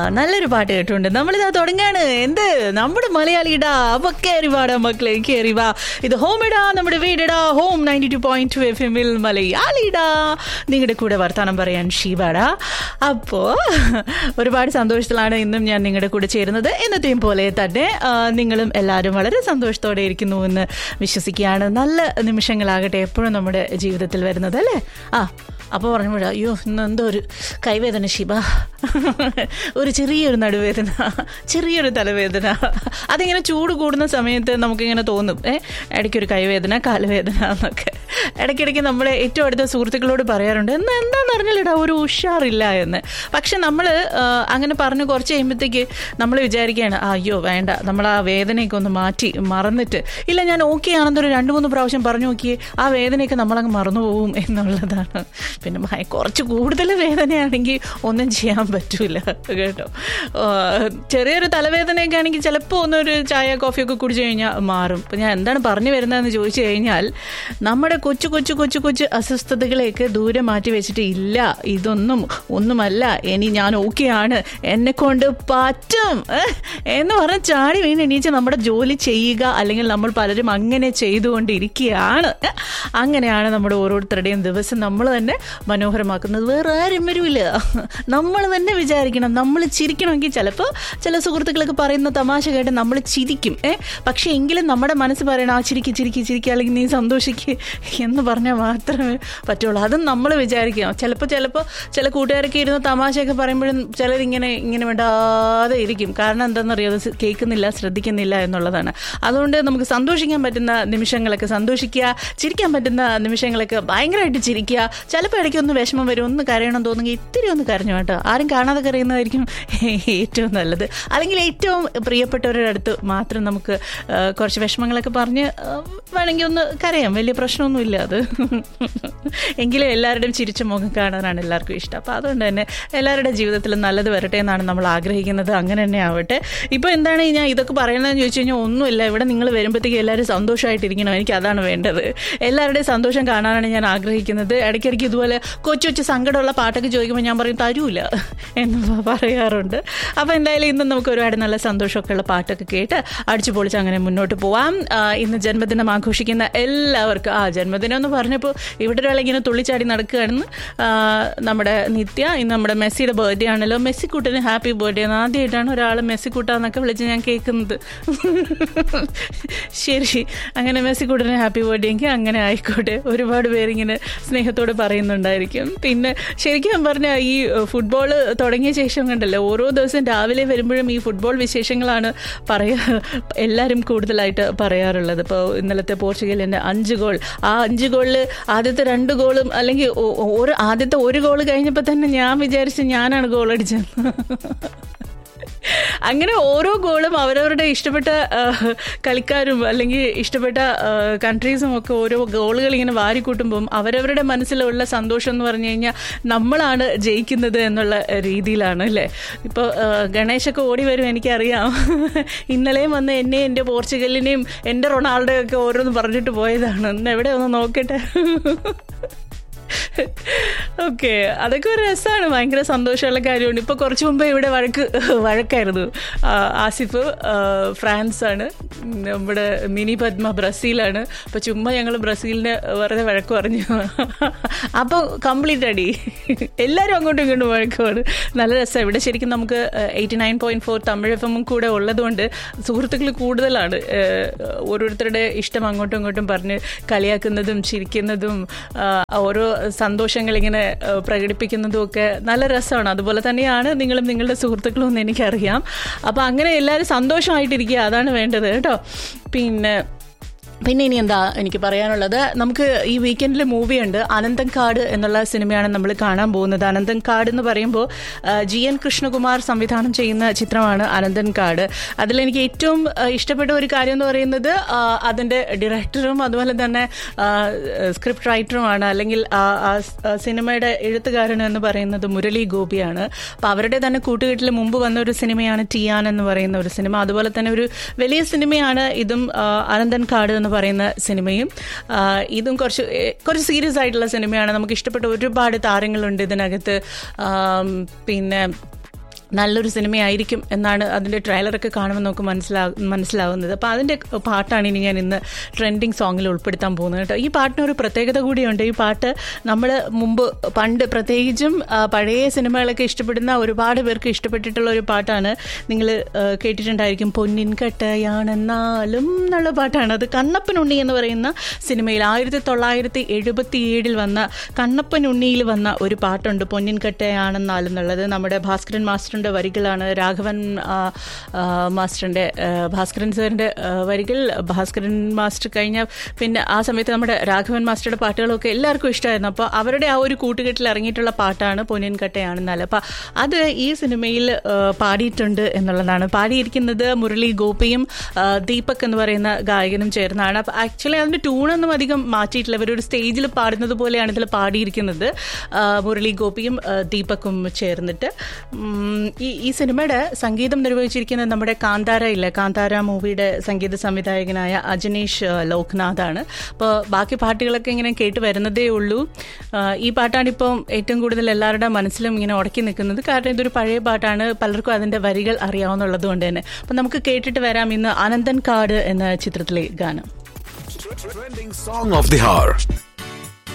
നല്ലൊരു പാട്ട് കേട്ടുണ്ട് നമ്മളിതാ തുടങ്ങാണ് എന്ത് നമ്മുടെ മലയാളിടാ അപ്പൊ കയറി വാടാ മക്കളെ കയറി വാ ഇത് ഹോം ഇടാ നമ്മുടെ വീടിടാ home ninety two point two F എമ്മിൽ മലയാളിടാ നിങ്ങളുടെ കൂടെ വർത്താനം പറയാൻ ഷീബാടാ അപ്പോ ഒരുപാട് സന്തോഷത്തിലാണ് ഇന്നും ഞാൻ നിങ്ങളുടെ കൂടെ ചേരുന്നത് എന്നത്തെയും പോലെ തന്നെ ആ, നിങ്ങളും എല്ലാവരും വളരെ സന്തോഷത്തോടെ ഇരിക്കുന്നു എന്ന് വിശ്വസിക്കുകയാണ് നല്ല നിമിഷങ്ങളാകട്ടെ എപ്പോഴും നമ്മുടെ ജീവിതത്തിൽ വരുന്നത് അല്ലേ ആ അപ്പോൾ പറഞ്ഞപ്പോഴാ അയ്യോ ഇന്ന് എന്തോ ഒരു കൈവേദന ശിവ ഒരു ചെറിയൊരു നടുവേദന ചെറിയൊരു തലവേദന അതിങ്ങനെ ചൂട് കൂടുന്ന സമയത്ത് നമുക്കിങ്ങനെ തോന്നും ഏ ഇടയ്ക്കൊരു കൈവേദന കാലുവേദന എന്നൊക്കെ ഇടയ്ക്കിടയ്ക്ക് നമ്മളെ ഏറ്റവും അടുത്ത സുഹൃത്തുക്കളോട് പറയാറുണ്ട് എന്നാ എന്താന്ന് അറിഞ്ഞില്ലടാ ഒരു ഉഷാറില്ല എന്ന് പക്ഷെ നമ്മൾ അങ്ങനെ പറഞ്ഞ് കുറച്ച് കഴിയുമ്പോഴത്തേക്ക് നമ്മൾ വിചാരിക്കുകയാണ് "ആ, അയ്യോ വേണ്ട നമ്മൾ ആ വേദനയൊക്കെ ഒന്ന് മാറ്റി മറന്നിട്ട് ഇല്ല ഞാൻ ഓക്കെ ആണെന്നൊരു രണ്ട് മൂന്ന് പ്രാവശ്യം പറഞ്ഞു നോക്കിയേ ആ വേദനയൊക്കെ നമ്മളങ്ങ് മറന്നു പോകും എന്നുള്ളതാണ് പിന്നെ ഭയ- കുറച്ച് കൂടുതൽ വേദനയാണെങ്കിൽ ഒന്നും ചെയ്യാൻ പറ്റൂല കേട്ടോ ആ, ചെറിയൊരു തലവേദനയൊക്കെ ആണെങ്കിൽ ചിലപ്പോൾ ഒന്നൊരു ചായ കോഫിയൊക്കെ കുടിച്ചു കഴിഞ്ഞാൽ മാറും ഇപ്പം ഞാൻ എന്താണ് പറഞ്ഞു വരുന്നതെന്ന് ചോദിച്ചു കഴിഞ്ഞാൽ നമ്മുടെ കൊച്ചു കൊച്ചു കൊച്ചു കൊച്ചു അസ്വസ്ഥതകളെയൊക്കെ ദൂരെ മാറ്റി വെച്ചിട്ട് ഇല്ല ഇതൊന്നും ഒന്നുമല്ല ഇനി ഞാൻ ഓക്കെയാണ് എന്നെ കൊണ്ട് പറ്റും ഏ, എന്ന് പറഞ്ഞ് ചാടി വീണ് എണീച്ച് നമ്മുടെ ജോലി ചെയ്യുക അല്ലെങ്കിൽ നമ്മൾ പലരും അങ്ങനെ ചെയ്തുകൊണ്ടിരിക്കുകയാണ് ഏ, അങ്ങനെയാണ് നമ്മുടെ ഓരോരുത്തരുടെയും ദിവസം നമ്മൾ തന്നെ മനോഹരമാക്കുന്നത് വേറെ ആരും വരില്ല നമ്മൾ തന്നെ വിചാരിക്കണം നമ്മൾ ചിരിക്കണമെങ്കിൽ ചിലപ്പോൾ ചില സുഹൃത്തുക്കളൊക്കെ പറയുന്ന തമാശ കേട്ട് നമ്മൾ ചിരിക്കും ഏ പക്ഷേ എങ്കിലും നമ്മുടെ മനസ്സ് പറയണം ആ ചിരിക്ക് ചിരിക്ക് ചിരിക്കുക അല്ലെങ്കിൽ നീ സന്തോഷിക്ക് എന്ന് പറഞ്ഞാൽ മാത്രമേ പറ്റുള്ളൂ അതും നമ്മൾ വിചാരിക്കണം ചിലപ്പോൾ ചിലപ്പോൾ ചില കൂട്ടുകാരൊക്കെ ഇരുന്ന് തമാശയൊക്കെ പറയുമ്പോഴും ചിലരിങ്ങനെ ഇങ്ങനെ വിടാതെ ഇരിക്കും കാരണം എന്താണെന്നറിയോ അത് കേൾക്കുന്നില്ല ശ്രദ്ധിക്കുന്നില്ല എന്നുള്ളതാണ് അതുകൊണ്ട് നമുക്ക് സന്തോഷിക്കാൻ പറ്റുന്ന നിമിഷങ്ങളൊക്കെ സന്തോഷിക്കുക ചിരിക്കാൻ പറ്റുന്ന നിമിഷങ്ങളൊക്കെ ഭയങ്കരമായിട്ട് ചിരിക്കുക ചിലപ്പോൾ ഇടയ്ക്ക് ഒന്ന് വിഷമം വരും ഒന്ന് കരയണം തോന്നുമെങ്കിൽ ഇത്തിരി ഒന്ന് കരഞ്ഞു കേട്ടോ ആരും കാണാതെ കരയുന്നതായിരിക്കും ഏറ്റവും നല്ലത് അല്ലെങ്കിൽ ഏറ്റവും പ്രിയപ്പെട്ടവരുടെ അടുത്ത് മാത്രം നമുക്ക് ആ, കുറച്ച് വിഷമങ്ങളൊക്കെ പറഞ്ഞ് ആ, വേണമെങ്കിൽ ഒന്ന് കരയാം വലിയ പ്രശ്നമൊന്നുമില്ല അത് എങ്കിലും എല്ലാവരുടെയും ചിരിച്ച മുഖം കാണാനാണ് എല്ലാവർക്കും ഇഷ്ടം അപ്പോൾ അതുകൊണ്ട് തന്നെ എല്ലാവരുടെ ജീവിതത്തിലും നല്ലത് വരട്ടെ എന്നാണ് നമ്മൾ ആഗ്രഹിക്കുന്നത് അങ്ങനെ തന്നെ ആവട്ടെ ഇപ്പോൾ എന്താണ് ഞാൻ ഇതൊക്കെ പറയണതെന്ന് ചോദിച്ചു കഴിഞ്ഞാൽ ഒന്നുമില്ല ഇവിടെ നിങ്ങൾ വരുമ്പോഴത്തേക്ക് എല്ലാവരും സന്തോഷമായിട്ടിരിക്കണം എനിക്ക് അതാണ് വേണ്ടത് എല്ലാവരുടെയും സന്തോഷം കാണാനാണ് ഞാൻ ആഗ്രഹിക്കുന്നത് ഇടയ്ക്കിടയ്ക്ക് ഇതുപോലെ കൊച്ചു കൊച്ചു സങ്കടമുള്ള പാട്ടൊക്കെ ചോദിക്കുമ്പോൾ ഞാൻ പറയും തരൂല എന്ന് പറയാറുണ്ട് അപ്പോൾ എന്തായാലും ഇന്ന് നമുക്ക് ഒരുപാട് നല്ല സന്തോഷമൊക്കെ ഉള്ള പാട്ടൊക്കെ കേട്ട് അടിച്ചു പൊളിച്ച് അങ്ങനെ മുന്നോട്ട് പോവാം ആ, ഇന്ന് ജന്മദിനം ആഘോഷിക്കുന്ന എല്ലാവർക്കും ആ ജന്മദിനം എന്ന് പറഞ്ഞപ്പോൾ ഇവിടെ ഒരാൾ ഇങ്ങനെ തുള്ളിച്ചാടി നടക്കുകയാണെന്ന് ആ, നമ്മുടെ നിത്യ ഇന്ന് നമ്മുടെ മെസ്സിയുടെ ബർത്ത്ഡേ ആണല്ലോ മെസ്സിക്കുട്ടന് ഹാപ്പി ബർത്ത്ഡേ എന്ന് ആദ്യമായിട്ടാണ് ഒരാൾ മെസ്സിക്കുട്ടാന്നൊക്കെ വിളിച്ച് ഞാൻ കേൾക്കുന്നത് ശരി അങ്ങനെ മെസ്സിക്കുട്ടന് ഹാപ്പി ബർത്ത്ഡേ എങ്കിൽ അങ്ങനെ ആയിക്കോട്ടെ ഒരുപാട് പേരിങ്ങനെ സ്നേഹത്തോടെ പറയുന്നുണ്ടായിരിക്കും പിന്നെ ശരിക്കും പറഞ്ഞാൽ ഈ ഫുട്ബോൾ തുടങ്ങിയ ശേഷം കണ്ടല്ലോ ഓരോ ദിവസം രാവിലെ വരുമ്പോഴും ഈ ഫുട്ബോൾ വിശേഷങ്ങളാണ് പറയാ എല്ലാവരും കൂടുതലായിട്ട് പറയാറുള്ളത് ഇപ്പോൾ ഇന്നലത്തെ പോർച്ചുഗലിൻ്റെ അഞ്ച് ഗോൾ ആ അഞ്ച് ഗോളിൽ ആദ്യത്തെ രണ്ട് ഗോളും അല്ലെങ്കിൽ ഒ- ഒരു ആദ്യത്തെ ഒരു ഗോൾ കഴിഞ്ഞപ്പോൾ തന്നെ ഞാൻ വിചാരിച്ചു ഞാനാണ് ഗോൾ അടിച്ചത് അങ്ങനെ ഓരോ ഗോളും അവരവരുടെ ഇഷ്ടപ്പെട്ട ആ, കളിക്കാരും അല്ലെങ്കിൽ ഇഷ്ടപ്പെട്ട കൺട്രീസും ഒക്കെ ഓരോ ഗോളുകൾ ഇങ്ങനെ വാരിക്കൂട്ടുമ്പം അവരവരുടെ മനസ്സിലുള്ള സന്തോഷം എന്ന് പറഞ്ഞു കഴിഞ്ഞാൽ നമ്മളാണ് ജയിക്കുന്നത് എന്നുള്ള രീതിയിലാണ് അല്ലേ ഇപ്പോൾ ഗണേശൊക്കെ ഓടി വരും എനിക്കറിയാം ഇന്നലെയും വന്ന് എന്നെ എൻ്റെ പോർച്ചുഗലിനെയും എൻ്റെ റൊണാൾഡോ ഒക്കെ ഓരോന്ന് പറഞ്ഞിട്ട് പോയതാണ് ഇന്ന് എവിടെ ഒന്ന് നോക്കട്ടെ ഓക്കെ അതൊക്കെ ഒരു രസമാണ് ഭയങ്കര സന്തോഷമുള്ള കാര്യമാണ് ഇപ്പോൾ കുറച്ച് മുമ്പ് ഇവിടെ വഴക്ക് വഴക്കായിരുന്നു ആ, ആസിഫ് ആ, ഫ്രാൻസ് ആണ് നമ്മുടെ മിനി പത്മ ബ്രസീലാണ് അപ്പോൾ ചുമ്മാ ഞങ്ങൾ ബ്രസീലിന് വെറുതെ വഴക്ക് പറഞ്ഞു അപ്പോൾ കംപ്ലീറ്റ് അടി എല്ലാവരും അങ്ങോട്ടും ഇങ്ങോട്ടും വഴക്കുമാണ് നല്ല രസമാണ് ഇവിടെ ശരിക്കും നമുക്ക് eighty nine point four Tamil F എമ്മും കൂടെ ഉള്ളതുകൊണ്ട് സുഹൃത്തുക്കൾ കൂടുതലാണ് ഏഹ്, ഓരോരുത്തരുടെ ഇഷ്ടം അങ്ങോട്ടും ഇങ്ങോട്ടും പറഞ്ഞ് കളിയാക്കുന്നതും ചിരിക്കുന്നതും ആ, ഓരോ സന്തോഷങ്ങൾ ഇങ്ങനെ ആ, പ്രകടിപ്പിക്കുന്നതും ഒക്കെ നല്ല രസമാണ് അതുപോലെ തന്നെയാണ് നിങ്ങളും നിങ്ങളുടെ സുഹൃത്തുക്കളും എന്ന് എനിക്കറിയാം അപ്പോൾ അങ്ങനെ എല്ലാവരും സന്തോഷമായിട്ടിരിക്കുക അതാണ് വേണ്ടത് കേട്ടോ പിന്നെ പിന്നെ ഇനി എന്താ എനിക്ക് പറയാനുള്ളത് നമുക്ക് ഈ വീക്കെൻഡിൽ മൂവി ഉണ്ട് അനന്തൻ കാട് എന്നുള്ള സിനിമയാണ് നമ്മൾ കാണാൻ പോകുന്നത് അനന്തൻ കാട് എന്ന് പറയുമ്പോൾ ആ, ജി എൻ കൃഷ്ണകുമാർ സംവിധാനം ചെയ്യുന്ന ചിത്രമാണ് അനന്തൻ കാട് അതിലെനിക്ക് ഏറ്റവും ആ, ഇഷ്ടപ്പെട്ട ഒരു കാര്യം എന്ന് പറയുന്നത് ആ, അതിൻ്റെ ഡയറക്ടറും അതുപോലെ തന്നെ സ്ക്രിപ്റ്റ് റൈറ്ററുമാണ് അല്ലെങ്കിൽ ആ ആ സ്- ആ സിനിമയുടെ എഴുത്തുകാരൻ എന്ന് പറയുന്നത് മുരളി ഗോപിയാണ് അപ്പോൾ അവരുടെ തന്നെ കൂട്ടുകെട്ടിൽ മുമ്പ് വന്ന ഒരു സിനിമയാണ് ടിയാൻ എന്ന് പറയുന്ന ഒരു സിനിമ അതുപോലെ തന്നെ ഒരു വലിയ സിനിമയാണ് ഇതും ആ, അനന്തൻ കാട് എന്ന് പറയുന്ന സിനിമയും ആ, ഇതും കുറച്ച് ഏ, കുറച്ച് സീരിയസ് ആയിട്ടുള്ള സിനിമയാണ് നമുക്ക് ഇഷ്ടപ്പെട്ട ഒരുപാട് താരങ്ങളുണ്ട് ഇതിനകത്ത് ആം, പിന്നെ നല്ലൊരു സിനിമയായിരിക്കും എന്നാണ് അതിൻ്റെ ട്രെയിലറൊക്കെ കാണുമ്പോൾ നമുക്ക് മനസ്സിലാ മനസ്സിലാവുന്നത് അപ്പോൾ അതിൻ്റെ പാട്ടാണ് ഇനി ഞാൻ ഇന്ന് ട്രെൻഡിങ് സോങ്ങിൽ ഉൾപ്പെടുത്താൻ പോകുന്നത് കേട്ടോ ഈ പാട്ടിന് ഒരു പ്രത്യേകത കൂടിയുണ്ട് ഈ പാട്ട് നമ്മൾ മുമ്പ് പണ്ട് പ്രത്യേകിച്ചും ആ, പഴയ സിനിമകളൊക്കെ ഇഷ്ടപ്പെടുന്ന ഒരുപാട് പേർക്ക് ഇഷ്ടപ്പെട്ടിട്ടുള്ള ഒരു പാട്ടാണ് നിങ്ങൾ കേട്ടിട്ടുണ്ടായിരിക്കും പൊന്നിൻ കട്ടയാണെന്നാലും എന്നുള്ള പാട്ടാണ് അത് കണ്ണപ്പൻ ഉണ്ണി എന്ന് പറയുന്ന സിനിമയിൽ ആയിരത്തി തൊള്ളായിരത്തി എഴുപത്തി ഏഴിൽ വന്ന കണ്ണപ്പൻ ഉണ്ണിയിൽ വന്ന ഒരു പാട്ടുണ്ട് പൊന്നിൻ കട്ടയാണെന്നാലും എന്നുള്ളത് നമ്മുടെ ഭാസ്കരൻ മാസ്റ്ററിൻ്റെ വരികളാണ് രാഘവൻ ആ, ആ, മാസ്റ്ററിൻ്റെ ആ, ഭാസ്കരൻ സാറിൻ്റെ ആ, വരികൾ ഭാസ്കരൻ മാസ്റ്റർ കഴിഞ്ഞ പിന്നെ ആ സമയത്ത് നമ്മുടെ രാഘവൻ മാസ്റ്ററുടെ പാട്ടുകളൊക്കെ എല്ലാവർക്കും ഇഷ്ടമായിരുന്നു അപ്പോൾ അവരുടെ ആ ഒരു കൂട്ടുകെട്ടിൽ ഇറങ്ങിയിട്ടുള്ള പാട്ടാണ് പൊന്നിൻ കട്ടയാണെന്നാൽ അപ്പോൾ അത് ഈ സിനിമയിൽ ആ, പാടിയിട്ടുണ്ട് എന്നുള്ളതാണ് പാടിയിരിക്കുന്നത് മുരളി ഗോപിയും ആ, ദീപക് എന്ന് പറയുന്ന ഗായകനും ചേർന്നാണ് അപ്പോൾ ആക്ച്വലി അതിൻ്റെ ട്യൂണൊന്നും അധികം മാറ്റിയിട്ടില്ല ഇവരൊരു സ്റ്റേജിൽ പാടുന്നത് പോലെയാണ് ഇതിൽ പാടിയിരിക്കുന്നത് ആ, മുരളി ഗോപിയും ആ, ദീപക്കും ചേർന്നിട്ട് ഉം, ഈ ഈ സിനിമയുടെ സംഗീതം നിർവഹിച്ചിരിക്കുന്നത് നമ്മുടെ കാന്താര ഇല്ലേ കാന്താര മൂവിയുടെ സംഗീത സംവിധായകനായ അജനീഷ് ആ, ലോക്നാഥാണ് അപ്പോൾ ബാക്കി പാട്ടുകളൊക്കെ ഇങ്ങനെ കേട്ട് വരുന്നതേ ഉള്ളൂ ആ, ഈ പാട്ടാണിപ്പം ഏറ്റവും കൂടുതൽ എല്ലാവരുടെ മനസ്സിലും ഇങ്ങനെ ഉടക്കി നിൽക്കുന്നത് കാരണം ഇതൊരു പഴയ പാട്ടാണ് പലർക്കും അതിൻ്റെ വരികൾ അറിയാവുന്നുള്ളത് കൊണ്ട് തന്നെ അപ്പം നമുക്ക് കേട്ടിട്ട് വരാം ഇന്ന് അനന്തൻ കാട് എന്ന ചിത്രത്തിലെ ഗാനം Trending song of the hour.